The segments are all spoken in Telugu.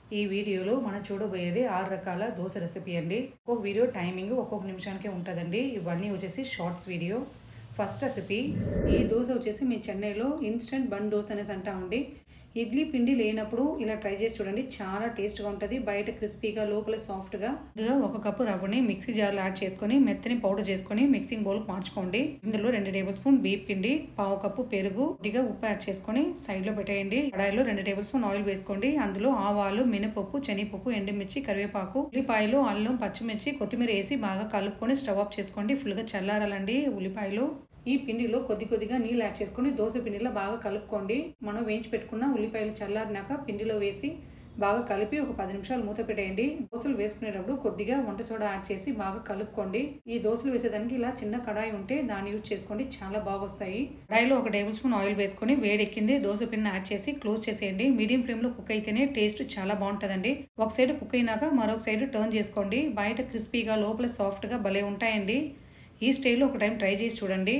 ఈ వీడియోలో మనం చూడబోయేది ఆరు రకాల దోశ రెసిపీ అండి ఒక్కొక్క వీడియో టైమింగ్ ఒక్కొక్క నిమిషానికే ఉంటుందండి ఇవన్నీ వచ్చేసి షార్ట్స్ వీడియో ఫస్ట్ రెసిపీ ఈ దోశ వచ్చేసి మీ చెన్నైలో ఇన్స్టెంట్ బన్ దోశ అనేసి అంటామండి ఇడ్లీ పిండి లేనప్పుడు ఇలా ట్రై చేసి చూడండి చాలా టేస్ట్గా ఉంటుంది బయట క్రిస్పీగా లోపల సాఫ్ట్గా ఇదిగా ఒక కప్పు రవ్వని మిక్సీ జార్లో యాడ్ చేసుకొని మెత్తని పౌడర్ చేసుకొని మిక్సింగ్ బౌల్ మార్చుకోండి ఇందులో రెండు టేబుల్ స్పూన్ బీప్ పిండి పావు కప్పు పెరుగు కొద్దిగా ఉప్పు యాడ్ చేసుకొని సైడ్ లో పెట్టేయండి కడాయిలో రెండు టేబుల్ స్పూన్ ఆయిల్ వేసుకోండి అందులో ఆవాలు మినపప్పు శనగపప్పు ఎండుమిర్చి కరివేపాకు ఉల్లిపాయలు అల్లం పచ్చిమిర్చి కొత్తిమీర వేసి బాగా కలుపుకొని స్టవ్ ఆఫ్ చేసుకోండి ఫుల్గా చల్లారాలండి ఉల్లిపాయలు ఈ పిండిలో కొద్ది కొద్దిగా నీళ్ళు యాడ్ చేసుకొని దోశ పిండిలో బాగా కలుపుకోండి మనం వేయించి పెట్టుకున్న ఉల్లిపాయలు చల్లారినాక పిండిలో వేసి బాగా కలిపి ఒక పది నిమిషాలు మూత పెట్టేయండి దోశలు వేసుకునేటప్పుడు కొద్దిగా వంట సోడా యాడ్ చేసి బాగా కలుపుకోండి ఈ దోశలు వేసేదానికి ఇలా చిన్న కడాయి ఉంటే దాన్ని యూజ్ చేసుకోండి చాలా బాగా వస్తాయి కడాయిలో ఒక టేబుల్ స్పూన్ ఆయిల్ వేసుకొని వేడెక్కింది దోశ పిండిని యాడ్ చేసి క్లోజ్ చేసేయండి మీడియం ఫ్లేమ్ లో కుక్ అయితేనే టేస్ట్ చాలా బాగుంటుందండి ఒక సైడ్ కుక్ అయినాక మరొక సైడ్ టర్న్ చేసుకోండి బయట క్రిస్పీగా లోపల సాఫ్ట్ గా భలే ఉంటాయండి ఈ స్టైల్లో ఒక టైం ట్రై చేసి చూడండి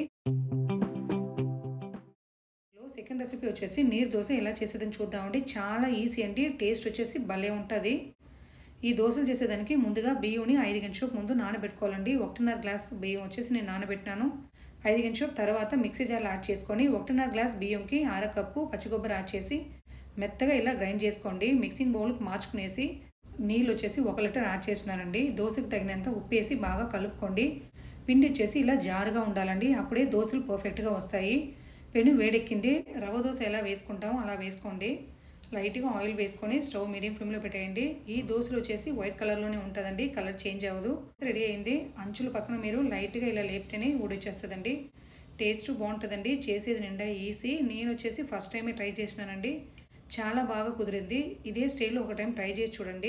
సెకండ్ రెసిపీ వచ్చేసి నీరు దోశ ఎలా చేసేదని చూద్దామండి చాలా ఈజీ అండి టేస్ట్ వచ్చేసి భలే ఉంటుంది ఈ దోశలు చేసేదానికి ముందుగా బియ్యంని ఐదు గంటల ముందు నానబెట్టుకోవాలండి ఒకటిన్నర గ్లాస్ బియ్యం వచ్చేసి నేను నానబెట్టినాను ఐదు గంటల తర్వాత మిక్సీ జార్లో యాడ్ చేసుకొని ఒకటిన్నర గ్లాస్ బియ్యంకి అర కప్పు పచ్చికొబ్బరి యాడ్ చేసి మెత్తగా ఇలా గ్రైండ్ చేసుకోండి మిక్సింగ్ బౌల్కి మార్చుకునేసి నీళ్ళు వచ్చేసి ఒక లీటర్ యాడ్ చేస్తున్నానండి దోశకి తగినంత ఉప్పు వేసి బాగా కలుపుకోండి పిండి వచ్చేసి ఇలా జారుగా ఉండాలండి అప్పుడే దోశలు పర్ఫెక్ట్గా వస్తాయి పెను వేడెక్కింది రవ్వ దోశ ఎలా వేసుకుంటామో అలా వేసుకోండి లైట్గా ఆయిల్ వేసుకొని స్టవ్ మీడియం ఫ్లేమ్లో పెట్టేయండి ఈ దోశలు వచ్చేసి వైట్ కలర్లోనే ఉంటుందండి కలర్ చేంజ్ అవ్వదు రెడీ అయింది అంచుల పక్కన మీరు లైట్గా ఇలా లేపితేనే ఊడొచ్చేస్తుందండి టేస్ట్ బాగుంటుందండి చేసేది నిండా ఈజీ నేను వచ్చేసి ఫస్ట్ టైమే ట్రై చేసినానండి చాలా బాగా కుదిరింది ఇదే స్టైల్లో ఒక టైం ట్రై చేసి చూడండి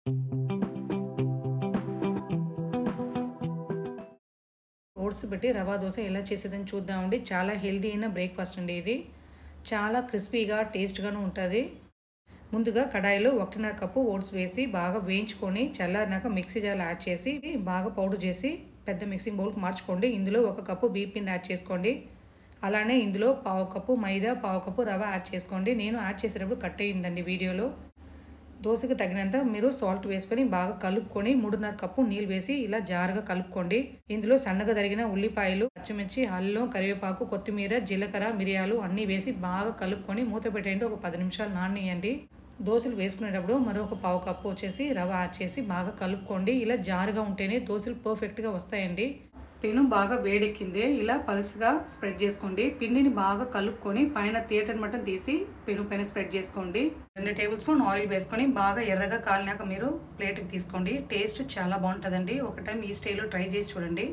ఓట్స్ పెట్టి రవా దోశ ఎలా చేసేదని చూద్దామండి చాలా హెల్తీ అయిన బ్రేక్ఫాస్ట్ అండి ఇది చాలా క్రిస్పీగా టేస్ట్గాను ఉంటుంది ముందుగా కడాయిలో ఒకటిన్నర కప్పు ఓట్స్ వేసి బాగా వేయించుకొని చల్లారినాక మిక్సీ జార్లో యాడ్ చేసి బాగా పౌడర్ చేసి పెద్ద మిక్సింగ్ బౌల్కి మార్చుకోండి ఇందులో ఒక కప్పు బీపీని యాడ్ చేసుకోండి అలానే ఇందులో పావు కప్పు మైదా పావు కప్పు రవ యాడ్ చేసుకోండి నేను యాడ్ చేసేటప్పుడు కట్ అయ్యిందండి వీడియోలో దోశకు తగినంత మీరు సాల్ట్ వేసుకొని బాగా కలుపుకొని మూడున్నర కప్పు నీళ్ళు వేసి ఇలా జారుగా కలుపుకోండి ఇందులో సన్నగా తరిగిన ఉల్లిపాయలు పచ్చిమిర్చి అల్లం కరివేపాకు కొత్తిమీర జీలకర్ర మిరియాలు అన్నీ వేసి బాగా కలుపుకొని మూత పెట్టేయండి ఒక పది నిమిషాలు నాననియండి దోశలు వేసుకునేటప్పుడు మరొక పావు కప్పు వచ్చేసి రవ యాడ్ చేసి బాగా కలుపుకోండి ఇలా జారుగా ఉంటేనే దోశలు పర్ఫెక్ట్గా వస్తాయండి పెను బాగా వేడెక్కింది ఇలా పల్స్గా స్ప్రెడ్ చేసుకోండి పిండిని బాగా కలుపుకొని పైన థియేటర్ మటన్ తీసి పెను పైన స్ప్రెడ్ చేసుకోండి రెండు టేబుల్ స్పూన్ ఆయిల్ వేసుకొని బాగా ఎర్రగా కాలినాక మీరు ప్లేట్కి తీసుకోండి టేస్ట్ చాలా బాగుంటుందండి ఒక టైం ఈ స్టైల్లో ట్రై చేసి చూడండి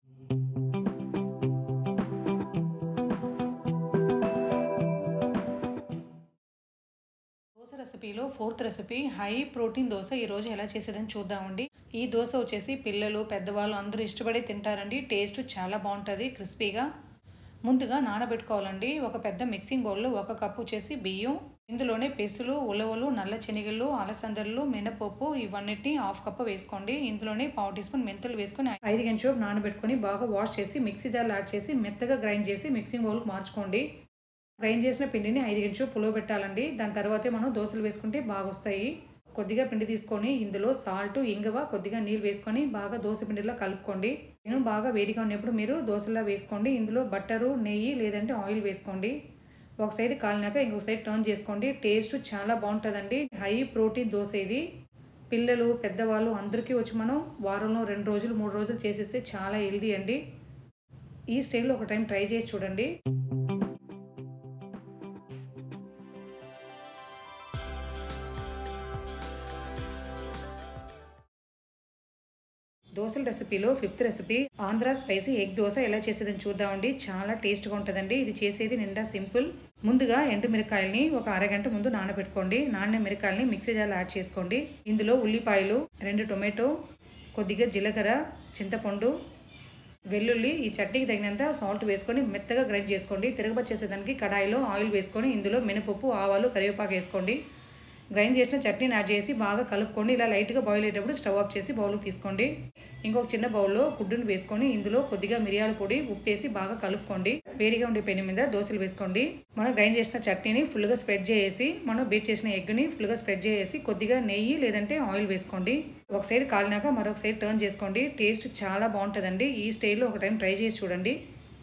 దోశ రెసిపీలో fourth recipe high protein dosa ఈరోజు ఎలా చేసేదని చూద్దామండి ఈ దోశ వచ్చేసి పిల్లలు పెద్దవాళ్ళు అందరూ ఇష్టపడి తింటారండి టేస్ట్ చాలా బాగుంటుంది క్రిస్పీగా ముందుగా నానబెట్టుకోవాలండి ఒక పెద్ద మిక్సింగ్ బౌల్లో ఒక కప్పు వచ్చేసి బియ్యం ఇందులోనే పెసులు ఉలవలు నల్ల శనగలు అలసందలు మినపప్పు ఇవన్నిటిని హాఫ్ కప్పు వేసుకోండి ఇందులోనే పావు టీ స్పూన్ మెంతులు వేసుకొని ఐదు గంటలు నానబెట్టుకొని బాగా వాష్ చేసి మిక్సీ జార్లో యాడ్ చేసి మెత్తగా గ్రైండ్ చేసి మిక్సింగ్ బౌల్కి మార్చుకోండి గ్రైండ్ చేసిన పిండిని ఐదు గంటలు పులో పెట్టాలండి దాని తర్వాతే మనం దోశలు వేసుకుంటే బాగా వస్తాయి కొద్దిగా పిండి తీసుకొని ఇందులో సాల్ట్ ఇంగవ కొద్దిగా నీళ్ళు వేసుకొని బాగా దోశ పిండిలో కలుపుకోండి నేను బాగా వేడిగా ఉన్నప్పుడు మీరు దోశలా వేసుకోండి ఇందులో బట్టరు నెయ్యి లేదంటే ఆయిల్ వేసుకోండి ఒక సైడ్ కాలినాక ఇంకొక సైడ్ టర్న్ చేసుకోండి టేస్ట్ చాలా బాగుంటుందండి హై ప్రోటీన్ దోశ ఇది పిల్లలు పెద్దవాళ్ళు అందరికీ వచ్చి మనం వారంలో రెండు రోజులు మూడు రోజులు చేసేస్తే చాలా హెల్దీ అండి ఈ స్టైల్లో ఒక టైం ట్రై చేసి చూడండి దోశల రెసిపీలో fifth recipe Andhra spicy egg dosa ఎలా చేసేదని చూద్దామండి చాలా టేస్ట్గా ఉంటుందండి ఇది చేసేది నిండా సింపుల్ ముందుగా ఎండు మిరకాయల్ని ఒక అరగంట ముందు నానబెట్టుకోండి నాన్న మిరకాయల్ని మిక్సీ జార్లో యాడ్ చేసుకోండి ఇందులో ఉల్లిపాయలు రెండు టొమాటో కొద్దిగా జీలకర్ర చింతపండు వెల్లుల్లి ఈ చట్నీకి తగినంత సాల్ట్ వేసుకొని మెత్తగా గ్రైండ్ చేసుకోండి తిరగబచ్చేసేదానికి చేసేదానికి కడాయిలో ఆయిల్ వేసుకొని ఇందులో మినపప్పు ఆవాలు కరివేపాకు వేసుకోండి గ్రైండ్ చేసిన చట్నీని యాడ్ చేసి బాగా కలుపుకోండి ఇలా లైట్గా బాయిల్ అయ్యేటప్పుడు స్టవ్ ఆఫ్ చేసి బౌల్కి తీసుకోండి ఇంకొక చిన్న బౌల్లో గుడ్డును వేసుకొని ఇందులో కొద్దిగా మిరియాల పొడి ఉప్పేసి బాగా కలుపుకోండి వేడిగా ఉండే పెను మీద దోశలు వేసుకోండి మనం గ్రైండ్ చేసిన చట్నీని ఫుల్గా స్ప్రెడ్ చేసి మనం బీట్ చేసిన ఎగ్ని ఫుల్గా స్ప్రెడ్ చేసి కొద్దిగా నెయ్యి లేదంటే ఆయిల్ వేసుకోండి ఒక సైడ్ కాలినాక మరొక సైడ్ టర్న్ చేసుకోండి టేస్ట్ చాలా బాగుంటుందండి ఈ స్టైల్లో ఒక టైం ట్రై చేసి చూడండి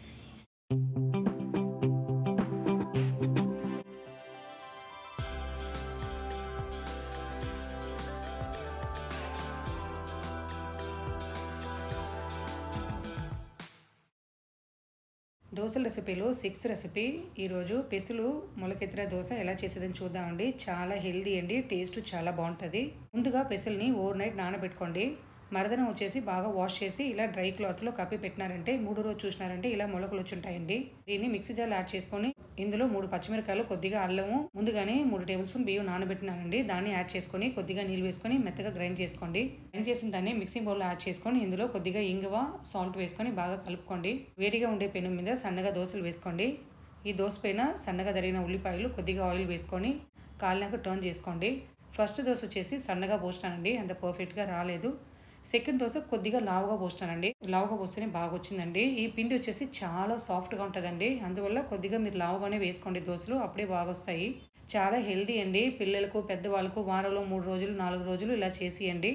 దోశల రెసిపీలో సిక్స్త్ రెసిపీ ఈరోజు పెసులు మొలకెత్తిన దోశ ఎలా చేసేదని చూద్దామండి చాలా హెల్దీ అండి టేస్ట్ చాలా బాగుంటుంది ముందుగా పెసుల్ని ఓవర్ నైట్ నానబెట్టుకోండి మరదనం వచ్చేసి బాగా వాష్ చేసి ఇలా డ్రై క్లాత్లో కప్పి పెట్టినారంటే మూడు రోజు చూసినారంటే ఇలా మొలకలు వచ్చుంటాయండి దీన్ని మిక్సీ జార్లో యాడ్ చేసుకొని ఇందులో మూడు పచ్చిమిరకాయలు కొద్దిగా అల్లము ముందుగానే మూడు టేబుల్ స్పూన్ బియ్యం నానబెట్టినానండి దాన్ని యాడ్ చేసుకొని కొద్దిగా నీళ్ళు వేసుకొని మెత్తగా గ్రైండ్ చేసుకోండి గ్రైండ్ చేసిన దాన్ని మిక్సింగ్ బౌల్లో యాడ్ చేసుకొని ఇందులో కొద్దిగా ఇంగువ సాల్ట్ వేసుకొని బాగా కలుపుకోండి వేడిగా ఉండే పెను మీద సన్నగా దోశలు వేసుకోండి ఈ దోశ పైన సన్నగా తరిగిన ఉల్లిపాయలు కొద్దిగా ఆయిల్ వేసుకొని కాలినాక టర్న్ చేసుకోండి ఫస్ట్ దోశ వచ్చేసి సన్నగా పోసినానండి అంత పర్ఫెక్ట్గా రాలేదు సెకండ్ దోశ కొద్దిగా లావుగా పోస్తానండి లావుగా పోస్తేనే బాగా వచ్చిందండి ఈ పిండి వచ్చేసి చాలా సాఫ్ట్గా ఉంటుందండి అందువల్ల కొద్దిగా మీరు లావుగానే వేసుకోండి దోశలు అప్పుడే బాగా వస్తాయి చాలా హెల్దీ అండి పిల్లలకు పెద్దవాళ్ళకు వారంలో మూడు రోజులు నాలుగు రోజులు ఇలా చేసియండి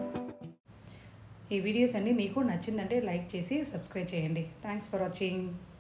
ఈ వీడియోస్ అన్నీ మీకు నచ్చిందంటే లైక్ చేసి సబ్స్క్రైబ్ చేయండి థ్యాంక్స్ ఫర్ వాచింగ్